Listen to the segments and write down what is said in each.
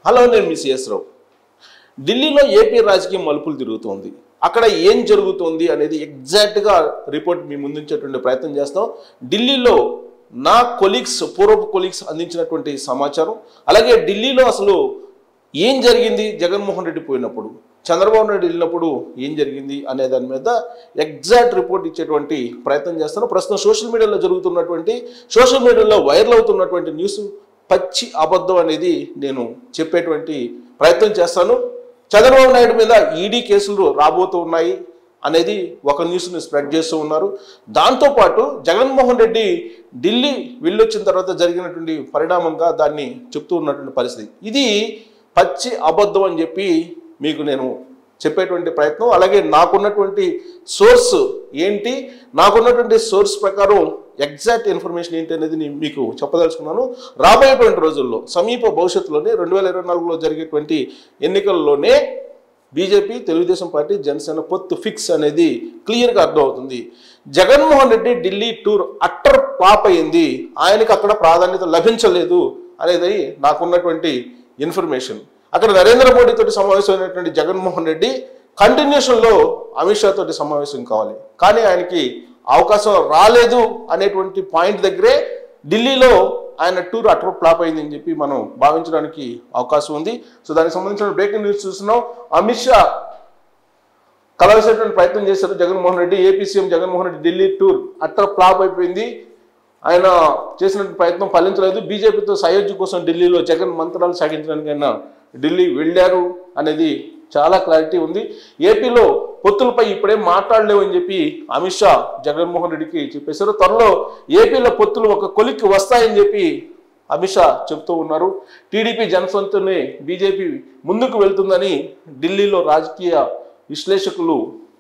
hello నేను మీ CS రావు ఢిల్లీలో AP రాజకీయం మలుపులు తిరుగుతోంది అక్కడ ఏం జరుగుతోంది అనేది ఎగ్జాక్ట్గా రిపోర్ట్ మీ ముందుంచేటువంటి ప్రయత్నం చేస్తాం ఢిల్లీలో నా కొలీగ్స్ పూర్వపు కొలీగ్స్ అందించినటువంటి సమాచారం అలాగే ఢిల్లీలో అసలు ఏం జరిగింది జగన్మోహన్ రెడ్డి పోయినప్పుడు చంద్రబాబు నాయుడు వెళ్ళినప్పుడు ఏం జరిగింది అనే దాని మీద ఎగ్జాక్ట్ రిపోర్ట్ ఇచ్చేటువంటి ప్రయత్నం చేస్తాను ప్రస్తుతం సోషల్ మీడియాలో జరుగుతున్నటువంటి సోషల్ మీడియాలో వైరల్ అవుతున్నటువంటి న్యూస్ పచ్చి అబద్ధం అనేది నేను చెప్పేటువంటి ప్రయత్నం చేస్తాను చంద్రబాబు నాయుడు మీద ఈడీ కేసులు రాబోతూ ఉన్నాయి అనేది ఒక న్యూస్ని స్ప్రెడ్ చేస్తూ ఉన్నారు దాంతోపాటు జగన్మోహన్ రెడ్డి ఢిల్లీ వెళ్ళొచ్చిన తర్వాత జరిగినటువంటి పరిణామంగా దాన్ని చెప్తూ ఉన్నటువంటి పరిస్థితి ఇది పచ్చి అబద్ధం అని చెప్పి మీకు నేను చెప్పేటువంటి ప్రయత్నం అలాగే నాకున్నటువంటి సోర్స్ ఏంటి నాకున్నటువంటి సోర్స్ ప్రకారం ఎగ్జాక్ట్ ఇన్ఫర్మేషన్ ఏంటి అనేది నేను మీకు చెప్పదలుచుకున్నాను రాబోయేటువంటి రోజుల్లో సమీప భవిష్యత్తులోనే రెండు వేల ఇరవై నాలుగులో జరిగేటువంటి ఎన్నికల్లోనే బీజేపీ తెలుగుదేశం పార్టీ జనసేన పొత్తు ఫిక్స్ అనేది క్లియర్గా అర్థమవుతుంది Jaganmohan Reddy Delhi tour utter flop అయింది ఆయనకి అక్కడ ప్రాధాన్యత లభించలేదు అనేది నాకున్నటువంటి ఇన్ఫర్మేషన్ అక్కడ నరేంద్ర మోడీ తోటి సమావేశమైనటువంటి జగన్మోహన్ రెడ్డి కంటిన్యూషన్లో అమిత్ షా తోటి సమావేశం కావాలి కానీ ఆయనకి అవకాశం రాలేదు అనేటువంటి పాయింట్ దగ్గరే ఢిల్లీలో ఆయన టూర్ అటర్ ఫ్లాప్ అయిందని చెప్పి మనం భావించడానికి అవకాశం ఉంది సో దానికి సంబంధించిన బ్రేకింగ్ న్యూస్ చూస్తున్నాం అమిత్ షా కలవసేటువంటి ప్రయత్నం చేశారు Jaganmohan Reddy AP CM Jaganmohan Reddy Delhi tour utter flop అయిపోయింది ఆయన చేసిన ప్రయత్నం ఫలించలేదు బీజేపీతో సయోధ్య కోసం ఢిల్లీలో జగన్ మంత్రాలు సాగించడానికి ఆయన ఢిల్లీ వెళ్ళారు అనేది చాలా క్లారిటీ ఉంది ఏపీలో పొత్తులపై ఇప్పుడేం మాట్లాడలేవు అని చెప్పి అమిత్ షా జగన్మోహన్ రెడ్డికి చెప్పేశారు త్వరలో ఏపీలో పొత్తులు ఒక కొలిక్కి వస్తాయని చెప్పి అమిత్ షా చెప్తూ ఉన్నారు టీడీపీ జనసంతోనే బీజేపీ ముందుకు వెళ్తుందని ఢిల్లీలో రాజకీయ విశ్లేషకులు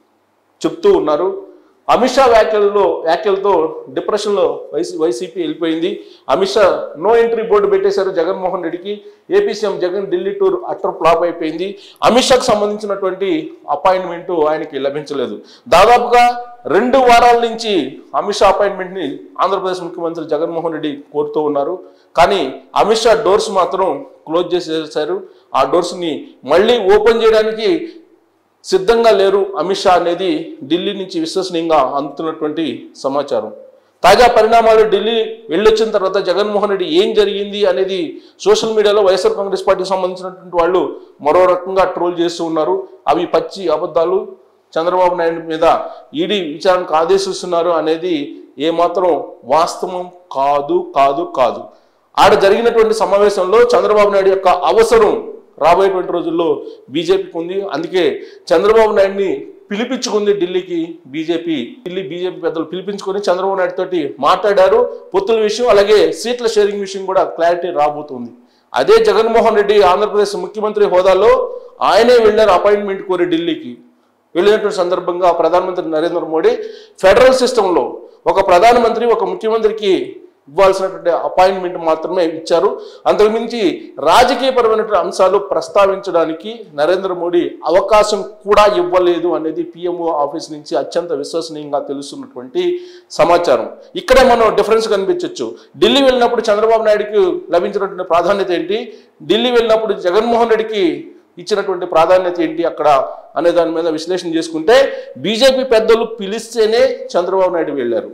చెప్తూ ఉన్నారు అమిత్ షా వ్యాఖ్యలలో వ్యాఖ్యలతో డిప్రెషన్లో వైసీ వైసీపీ వెళ్ళిపోయింది Amit Shah no entry board పెట్టేశారు జగన్మోహన్ రెడ్డికి AP CM Jagan Delhi tour utter flop అయిపోయింది అమిత్ షాకు సంబంధించినటువంటి అపాయింట్మెంట్ ఆయనకి లభించలేదు దాదాపుగా రెండు వారాల నుంచి అమిత్ షా అపాయింట్మెంట్ని ఆంధ్రప్రదేశ్ ముఖ్యమంత్రి జగన్మోహన్ రెడ్డి కోరుతూ ఉన్నారు కానీ అమిత్ షా డోర్స్ మాత్రం క్లోజ్ చేసేసారు ఆ డోర్స్ని మళ్ళీ ఓపెన్ చేయడానికి సిద్ధంగా లేరు అమిత్ షా అనేది ఢిల్లీ నుంచి విశ్వసనీయంగా అందుతున్నటువంటి సమాచారం తాజా పరిణామాలు ఢిల్లీ వెళ్ళొచ్చిన తర్వాత జగన్మోహన్ రెడ్డి ఏం జరిగింది అనేది సోషల్ మీడియాలో వైఎస్ఆర్ కాంగ్రెస్ పార్టీకి సంబంధించినటువంటి వాళ్ళు మరో రకంగా ట్రోల్ చేస్తూ ఉన్నారు అవి పచ్చి అబద్ధాలు చంద్రబాబు నాయుడు మీద ఈడీ విచారణకు ఆదేశిస్తున్నారు అనేది ఏమాత్రం వాస్తవం కాదు కాదు కాదు ఆడ జరిగినటువంటి సమావేశంలో చంద్రబాబు నాయుడు యొక్క అవసరం రాబోయేటువంటి రోజుల్లో బీజేపీకి ఉంది అందుకే చంద్రబాబు నాయుడిని పిలిపించుకుంది ఢిల్లీకి బీజేపీ ఢిల్లీ బీజేపీ పెద్దలు పిలిపించుకొని చంద్రబాబు నాయుడు తోటి మాట్లాడారు పొత్తుల విషయం అలాగే సీట్ల షేరింగ్ విషయం కూడా క్లారిటీ రాబోతుంది అదే జగన్మోహన్ రెడ్డి ఆంధ్రప్రదేశ్ ముఖ్యమంత్రి హోదాలో ఆయనే వెళ్ళారు అపాయింట్మెంట్ కోరి ఢిల్లీకి వెళ్ళినటువంటి సందర్భంగా ప్రధానమంత్రి నరేంద్ర మోడీ ఫెడరల్ సిస్టంలో ఒక ప్రధానమంత్రి ఒక ముఖ్యమంత్రికి ఇవ్వాల్సినటువంటి అపాయింట్మెంట్ మాత్రమే ఇచ్చారు అంతకుమించి రాజకీయపరమైనటువంటి అంశాలు ప్రస్తావించడానికి నరేంద్ర మోడీ అవకాశం కూడా ఇవ్వలేదు అనేది పిఎంఓ ఆఫీస్ నుంచి అత్యంత విశ్వసనీయంగా తెలుస్తున్నటువంటి సమాచారం ఇక్కడే మనం డిఫరెన్స్ కనిపించవచ్చు ఢిల్లీ వెళ్ళినప్పుడు చంద్రబాబు నాయుడుకి లభించినటువంటి ప్రాధాన్యత ఏంటి ఢిల్లీ వెళ్ళినప్పుడు జగన్మోహన్ రెడ్డికి ఇచ్చినటువంటి ప్రాధాన్యత ఏంటి అక్కడ అనే దాని మీద విశ్లేషణ చేసుకుంటే బీజేపీ పెద్దలు పిలిస్తేనే చంద్రబాబు నాయుడు వెళ్ళారు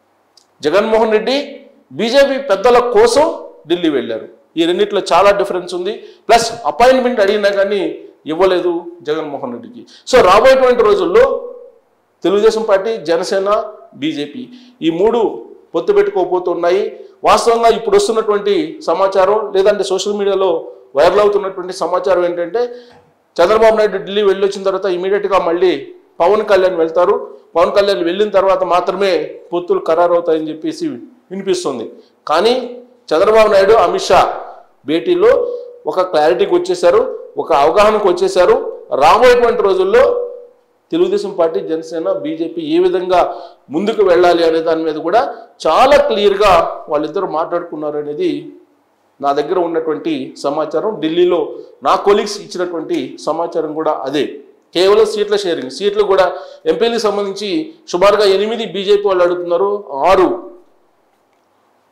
జగన్మోహన్ రెడ్డి బీజేపీ పెద్దల కోసం ఢిల్లీ వెళ్ళారు ఈ రెండిట్లో చాలా డిఫరెన్స్ ఉంది ప్లస్ అపాయింట్మెంట్ అడిగినా కానీ ఇవ్వలేదు జగన్మోహన్ రెడ్డికి సో రాబోయేటువంటి రోజుల్లో తెలుగుదేశం పార్టీ జనసేన బీజేపీ ఈ మూడు పొత్తు పెట్టుకోబోతున్నాయి వాస్తవంగా ఇప్పుడు వస్తున్నటువంటి సమాచారం లేదంటే సోషల్ మీడియాలో వైరల్ అవుతున్నటువంటి సమాచారం ఏంటంటే చంద్రబాబు నాయుడు ఢిల్లీ వెళ్ళొచ్చిన తర్వాత ఇమీడియట్గా మళ్ళీ పవన్ కళ్యాణ్ వెళ్తారు పవన్ కళ్యాణ్ వెళ్ళిన తర్వాత మాత్రమే పొత్తులు ఖరారు అవుతాయని చెప్పేసి వినిపిస్తుంది కానీ చంద్రబాబు నాయుడు అమిత్ షా భేటీలో ఒక క్లారిటీకి వచ్చేసారు ఒక అవగాహనకు వచ్చేసారు రాబోయేటువంటి రోజుల్లో తెలుగుదేశం పార్టీ జనసేన బీజేపీ ఏ విధంగా ముందుకు వెళ్ళాలి అనే దాని మీద కూడా చాలా క్లియర్గా వాళ్ళిద్దరూ మాట్లాడుకున్నారు అనేది నా దగ్గర ఉన్నటువంటి సమాచారం ఢిల్లీలో నా కొలీగ్స్ ఇచ్చినటువంటి సమాచారం కూడా అదే కేవలం సీట్ల షేరింగ్ సీట్లు కూడా ఎంపీలకు సంబంధించి సుమారుగా ఎనిమిది బీజేపీ వాళ్ళు అడుగుతున్నారు ఆరు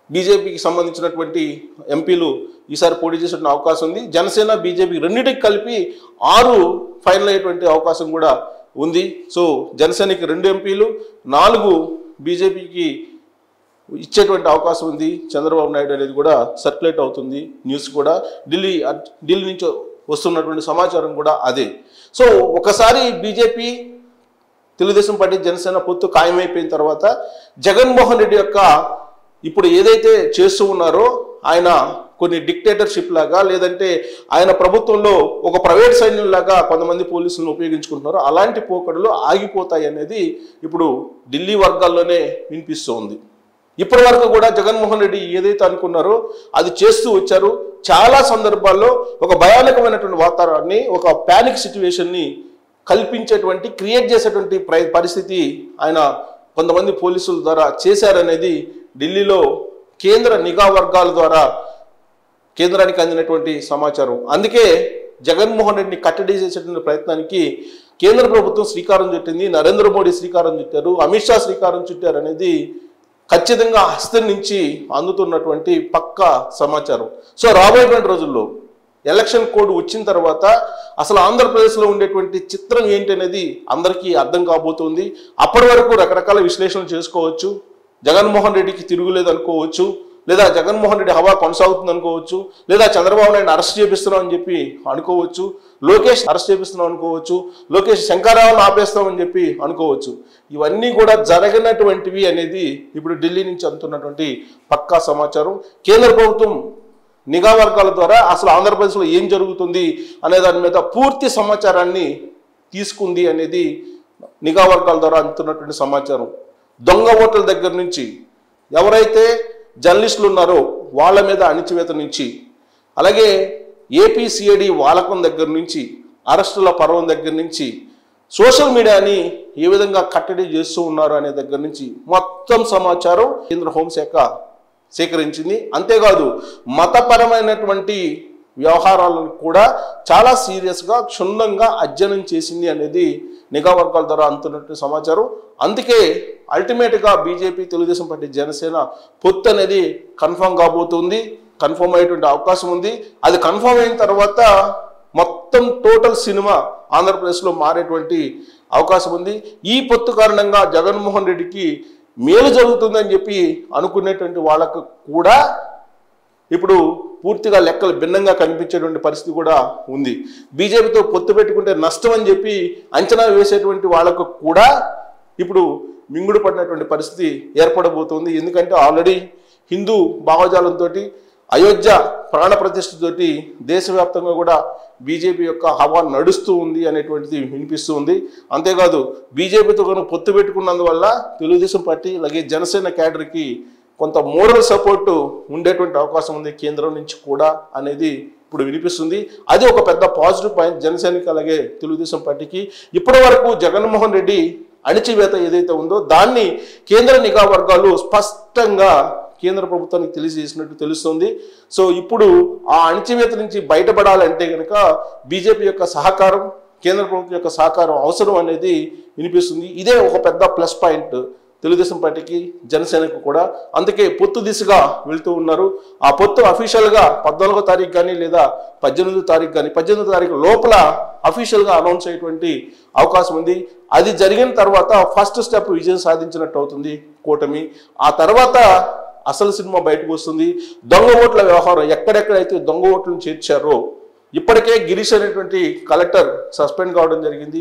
బీజేపీకి సంబంధించినటువంటి ఎంపీలు ఈసారి పోటీ చేసే అవకాశం ఉంది జనసేన బీజేపీ రెండింటికి కలిపి ఆరు ఫైనల్ అయ్యేటువంటి అవకాశం కూడా ఉంది సో జనసేనకి రెండు ఎంపీలు నాలుగు బీజేపీకి ఇచ్చేటువంటి అవకాశం ఉంది చంద్రబాబు నాయుడు అనేది కూడా సర్క్యులేట్ అవుతుంది న్యూస్ కూడా ఢిల్లీ ఢిల్లీ నుంచి వస్తున్నటువంటి సమాచారం కూడా అదే సో ఒకసారి బీజేపీ తెలుగుదేశం పార్టీ జనసేన పొత్తు ఖాయమైపోయిన తర్వాత జగన్మోహన్ రెడ్డి యొక్క ఇప్పుడు ఏదైతే చేస్తూ ఉన్నారో ఆయన కొన్ని డిక్టేటర్షిప్ లాగా లేదంటే ఆయన ప్రభుత్వంలో ఒక ప్రైవేట్ సైన్యం లాగా కొంతమంది పోలీసులను ఉపయోగించుకుంటున్నారు అలాంటి పోకడలు ఆగిపోతాయి అనేది ఇప్పుడు ఢిల్లీ వర్గాల్లోనే వినిపిస్తోంది ఇప్పటి వరకు కూడా జగన్మోహన్ రెడ్డి ఏదైతే అనుకున్నారో అది చేస్తూ వచ్చారు చాలా సందర్భాల్లో ఒక భయానకమైనటువంటి వాతావరణాన్ని ఒక ప్యానిక్ సిచ్యువేషన్ని కల్పించేటువంటి క్రియేట్ చేసేటువంటి ప్ర- పరిస్థితి ఆయన కొంతమంది పోలీసుల ద్వారా చేశారనేది ఢిల్లీలో కేంద్ర నిఘా వర్గాల ద్వారా కేంద్రానికి అందినటువంటి సమాచారం అందుకే జగన్మోహన్ రెడ్డిని కట్టడి చేసేటువంటి ప్రయత్నానికి కేంద్ర ప్రభుత్వం శ్రీకారం చుట్టింది నరేంద్ర మోడీ శ్రీకారం చుట్టారు అమిత్ షా శ్రీకారం చుట్టారు అనేది ఖచ్చితంగా హస్తం నుంచి అందుతున్నటువంటి పక్క సమాచారం సో రాబోయేటువంటి రోజుల్లో ఎలక్షన్ కోడ్ వచ్చిన తర్వాత అసలు ఆంధ్రప్రదేశ్లో ఉండేటువంటి చిత్రం ఏంటి అనేది అందరికీ అర్థం కాబోతుంది అప్పటి వరకు రకరకాల విశ్లేషణలు చేసుకోవచ్చు జగన్మోహన్ రెడ్డికి తిరుగులేదు అనుకోవచ్చు లేదా జగన్మోహన్ రెడ్డి హవా కొనసాగుతుంది అనుకోవచ్చు లేదా చంద్రబాబు నాయుడు అరెస్ట్ చేపిస్తున్నాం అని చెప్పి అనుకోవచ్చు లోకేష్ అరెస్ట్ చేపిస్తున్నాం అనుకోవచ్చు లోకేష్ శంకరరావును ఆపేస్తామని చెప్పి అనుకోవచ్చు ఇవన్నీ కూడా జరగనటువంటివి అనేది ఇప్పుడు ఢిల్లీ నుంచి అందుతున్నటువంటి పక్కా సమాచారం కేంద్ర ప్రభుత్వం నిఘా వర్గాల ద్వారా అసలు ఆంధ్రప్రదేశ్లో ఏం జరుగుతుంది అనే దాని మీద పూర్తి సమాచారాన్ని తీసుకుంది అనేది నిఘా వర్గాల ద్వారా అందుతున్నటువంటి సమాచారం దొంగ ఓట్ల దగ్గర నుంచి ఎవరైతే జర్నలిస్టులు ఉన్నారో వాళ్ళ మీద అణిచివేత నుంచి అలాగే ఏపీసీఐడి వాలకం దగ్గర నుంచి అరెస్టుల పర్వం దగ్గర నుంచి సోషల్ మీడియాని ఏ విధంగా కట్టడి చేస్తూ ఉన్నారు అనే దగ్గర నుంచి మొత్తం సమాచారం కేంద్ర హోంశాఖ సేకరించింది అంతేకాదు మతపరమైనటువంటి వ్యవహారాలను కూడా చాలా సీరియస్గా క్షుణ్ణంగా అధ్యయనం చేసింది అనేది నిఘా వర్గాల ద్వారా అందుతున్నట్టు సమాచారం అందుకే అల్టిమేట్గా బీజేపీ తెలుగుదేశం పార్టీ జనసేన పొత్తు అనేది కన్ఫర్మ్ కాబోతుంది కన్ఫర్మ్ అయ్యేటువంటి అవకాశం ఉంది అది కన్ఫర్మ్ అయిన తర్వాత మొత్తం టోటల్ సినిమా ఆంధ్రప్రదేశ్లో మారేటువంటి అవకాశం ఉంది ఈ పొత్తు కారణంగా జగన్మోహన్ రెడ్డికి మేలు జరుగుతుందని చెప్పి అనుకునేటువంటి వాళ్ళకు కూడా ఇప్పుడు పూర్తిగా లెక్కలు భిన్నంగా కనిపించేటువంటి పరిస్థితి కూడా ఉంది బీజేపీతో పొత్తు పెట్టుకుంటే నష్టం అని చెప్పి అంచనా వేసేటువంటి వాళ్ళకు కూడా ఇప్పుడు మింగుడు పడినటువంటి పరిస్థితి ఏర్పడబోతోంది ఎందుకంటే ఆల్రెడీ హిందూ భావజాలంతో అయోధ్య ప్రాణ ప్రతిష్టతోటి దేశవ్యాప్తంగా కూడా బీజేపీ యొక్క హవా నడుస్తూ ఉంది అనేటువంటిది వినిపిస్తూ ఉంది అంతేకాదు బీజేపీతో కనుక పొత్తు పెట్టుకున్నందువల్ల తెలుగుదేశం పార్టీ అలాగే జనసేన క్యాడర్కి కొంత మోరల్ సపోర్ట్ ఉండేటువంటి అవకాశం ఉంది కేంద్రం నుంచి కూడా అనేది ఇప్పుడు వినిపిస్తుంది అది ఒక పెద్ద పాజిటివ్ పాయింట్ జనసేనకి అలాగే తెలుగుదేశం పార్టీకి ఇప్పటి వరకు జగన్మోహన్ రెడ్డి అణిచివేత ఏదైతే ఉందో దాన్ని కేంద్ర నిఘా వర్గాలు స్పష్టంగా కేంద్ర ప్రభుత్వానికి తెలియజేసినట్టు తెలుస్తుంది సో ఇప్పుడు ఆ అణిచివేత నుంచి బయటపడాలంటే కనుక బీజేపీ యొక్క సహకారం కేంద్ర ప్రభుత్వం యొక్క సహకారం అవసరం అనేది వినిపిస్తుంది ఇదే ఒక పెద్ద ప్లస్ పాయింట్ తెలుగుదేశం పార్టీకి జనసేనకు కూడా అందుకే పొత్తు దిశగా వెళ్తూ ఉన్నారు ఆ పొత్తు అఫీషియల్గా పద్నాలుగో తారీఖు కానీ లేదా పద్దెనిమిదో తారీఖు కానీ పద్దెనిమిదో తారీఖు లోపల అఫీషియల్గా అనౌన్స్ అయ్యేటువంటి అవకాశం ఉంది అది జరిగిన తర్వాత ఫస్ట్ స్టెప్ విజయం సాధించినట్టు అవుతుంది కూటమి ఆ తర్వాత అసలు సినిమా బయటకు వస్తుంది దొంగ ఓట్ల వ్యవహారం ఎక్కడెక్కడైతే దొంగ ఓట్లను చేర్చారో ఇప్పటికే గిరీష్ అనేటువంటి కలెక్టర్ సస్పెండ్ కావడం జరిగింది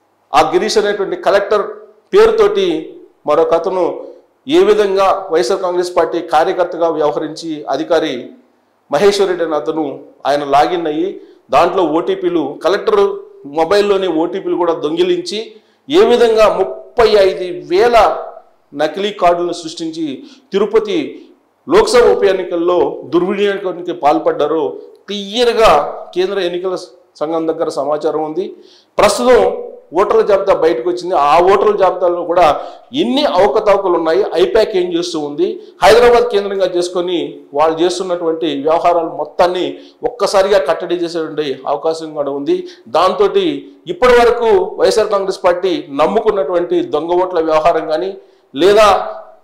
ఆ గిరీష్ అనేటువంటి కలెక్టర్ పేరుతోటి మరొక అతను ఏ విధంగా వైఎస్ఆర్ కాంగ్రెస్ పార్టీ కార్యకర్తగా వ్యవహరించి అధికారి మహేశ్వర్ రెడ్డి అనే అతను ఆయన లాగిన్ అయ్యి దాంట్లో ఓటీపీలు కలెక్టర్ మొబైల్లోని ఓటీపీలు కూడా దొంగిలించి ఏ విధంగా ముప్పై ఐదు వేల నకిలీ కార్డులను సృష్టించి తిరుపతి లోక్సభ ఉప ఎన్నికల్లో దుర్వినియోగానికి పాల్పడ్డారో క్లియర్గా కేంద్ర ఎన్నికల సంఘం దగ్గర సమాచారం ఉంది ప్రస్తుతం ఓటర్ల జాబితా బయటకు వచ్చింది ఆ ఓటర్ల జాబితాలో కూడా ఎన్ని అవకతవకలు ఉన్నాయి ఐపాక్ ఏం చేస్తూ ఉంది హైదరాబాద్ కేంద్రంగా చేసుకొని వాళ్ళు చేస్తున్నటువంటి వ్యవహారాలు మొత్తాన్ని ఒక్కసారిగా కట్టడి చేసేటువంటి అవకాశం కూడా ఉంది దాంతో ఇప్పటి వరకు వైఎస్ఆర్ కాంగ్రెస్ పార్టీ నమ్ముకున్నటువంటి దొంగ ఓట్ల వ్యవహారం కానీ లేదా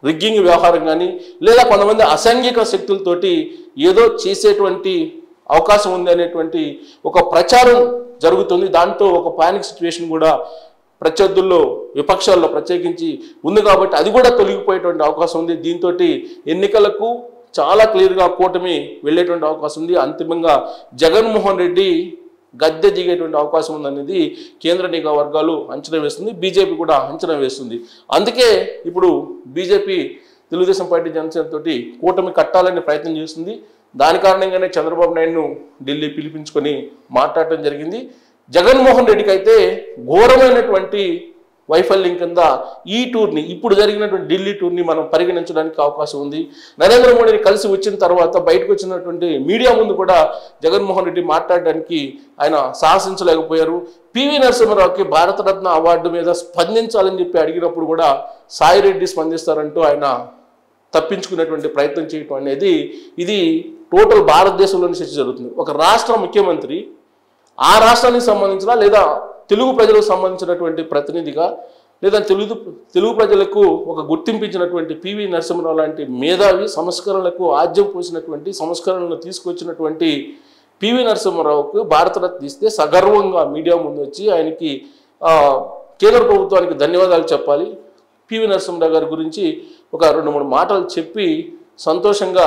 రిగ్గింగ్ వ్యవహారం కానీ లేదా కొంతమంది అసాంఘిక శక్తులతోటి ఏదో చేసేటువంటి అవకాశం ఉంది అనేటువంటి ఒక ప్రచారం జరుగుతుంది దాంతో ఒక పానిక్ సిచ్యువేషన్ కూడా ప్రత్యర్థుల్లో విపక్షాల్లో ప్రత్యేకించి ఉంది కాబట్టి అది కూడా తొలగిపోయేటువంటి అవకాశం ఉంది దీంతో ఎన్నికలకు చాలా క్లియర్గా కూటమి వెళ్ళేటువంటి అవకాశం ఉంది అంతిమంగా జగన్మోహన్ రెడ్డి గద్దె దిగేటువంటి అవకాశం ఉందనేది కేంద్ర నిఘా వర్గాలు అంచనా వేస్తుంది బీజేపీ కూడా అంచనా వేస్తుంది అందుకే ఇప్పుడు బీజేపీ తెలుగుదేశం పార్టీ జనసేన తోటి కూటమి కట్టాలని ప్రయత్నం చేస్తుంది దాని కారణంగానే చంద్రబాబు నాయుడును ఢిల్లీ పిలిపించుకొని మాట్లాడటం జరిగింది జగన్మోహన్ రెడ్డికి అయితే ఘోరమైనటువంటి వైఫల్యం కింద ఈ టూర్ని ఇప్పుడు జరిగినటువంటి ఢిల్లీ టూర్ని మనం పరిగణించడానికి అవకాశం ఉంది నరేంద్ర మోడీని కలిసి వచ్చిన తర్వాత బయటకు వచ్చినటువంటి మీడియా ముందు కూడా జగన్మోహన్ రెడ్డి మాట్లాడడానికి ఆయన సాహసించలేకపోయారు పివి నరసింహారావుకి భారతరత్న అవార్డు మీద స్పందించాలని చెప్పి అడిగినప్పుడు కూడా సాయిరెడ్డి స్పందిస్తారంటూ ఆయన తప్పించుకునేటువంటి ప్రయత్నం చేయటం అనేది ఇది టోటల్ భారతదేశంలోని చర్చ జరుగుతుంది ఒక రాష్ట్ర ముఖ్యమంత్రి ఆ రాష్ట్రానికి సంబంధించిన లేదా తెలుగు ప్రజలకు సంబంధించినటువంటి ప్రతినిధిగా లేదా తెలుగు తెలుగు ప్రజలకు ఒక గుర్తింపించినటువంటి పివి నరసింహరావు లాంటి మేధావి సంస్కరణలకు ఆద్యం పోసినటువంటి సంస్కరణలను తీసుకొచ్చినటువంటి పివి నరసింహారావుకు భారతరత్న ఇస్తే సగర్వంగా మీడియా ముందు వచ్చి ఆయనకి ఆ, కేంద్ర ప్రభుత్వానికి ధన్యవాదాలు చెప్పాలి పివి నరసింహరావు గారి గురించి ఒక రెండు మూడు మాటలు చెప్పి సంతోషంగా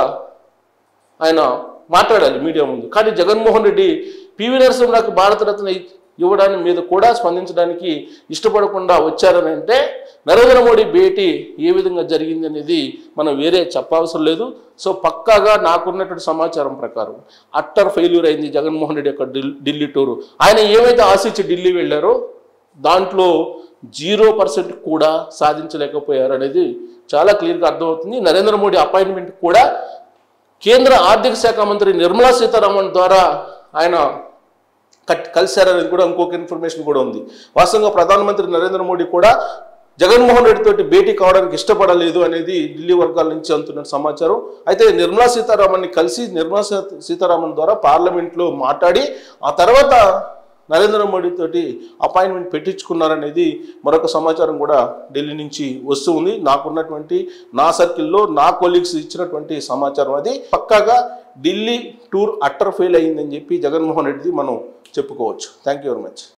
ఆయన మాట్లాడాలి మీడియా ముందు కానీ జగన్మోహన్ రెడ్డి పివి నరసింహరావుకి భారతరత్న ఇవ్వడానికి మీద కూడా స్పందించడానికి ఇష్టపడకుండా వచ్చారని అంటే నరేంద్ర మోడీ భేటీ ఏ విధంగా జరిగింది అనేది మనం వేరే చెప్పవసరం లేదు సో పక్కాగా నాకున్నటువంటి సమాచారం ప్రకారం అట్టర్ ఫెయిల్యూర్ అయింది జగన్మోహన్ రెడ్డి యొక్క ఢిల్- ఢిల్లీ టూరు ఆయన ఏమైతే ఆశించి ఢిల్లీ వెళ్ళారో దాంట్లో జీరో పర్సెంట్ కూడా సాధించలేకపోయారు అనేది చాలా క్లియర్గా అర్థమవుతుంది నరేంద్ర మోడీ అపాయింట్మెంట్ కూడా కేంద్ర ఆర్థిక శాఖ మంత్రి నిర్మలా సీతారామన్ ద్వారా ఆయన కట్ కలిశారనేది కూడా ఇంకొక ఇన్ఫర్మేషన్ కూడా ఉంది వాస్తవంగా ప్రధానమంత్రి నరేంద్ర మోడీ కూడా జగన్మోహన్ రెడ్డి తోటి భేటీ కావడానికి ఇష్టపడలేదు అనేది ఢిల్లీ వర్గాల నుంచి అందుతున్న సమాచారం అయితే నిర్మలా సీతారామన్ని కలిసి నిర్మలా సీ- సీతారామన్ ద్వారా పార్లమెంట్లో మాట్లాడి ఆ తర్వాత నరేంద్ర మోడీ తోటి అపాయింట్మెంట్ పెట్టించుకున్నారనేది మరొక సమాచారం కూడా ఢిల్లీ నుంచి వస్తూ ఉంది నాకున్నటువంటి నా సర్కిల్లో నా కొలీగ్స్ ఇచ్చినటువంటి సమాచారం అది పక్కాగా ఢిల్లీ టూర్ అట్టర్ ఫెయిల్ అయిందని చెప్పి జగన్మోహన్ రెడ్డిది మనం చెప్పుకోవచ్చు థ్యాంక్ యూ వెరీ మచ్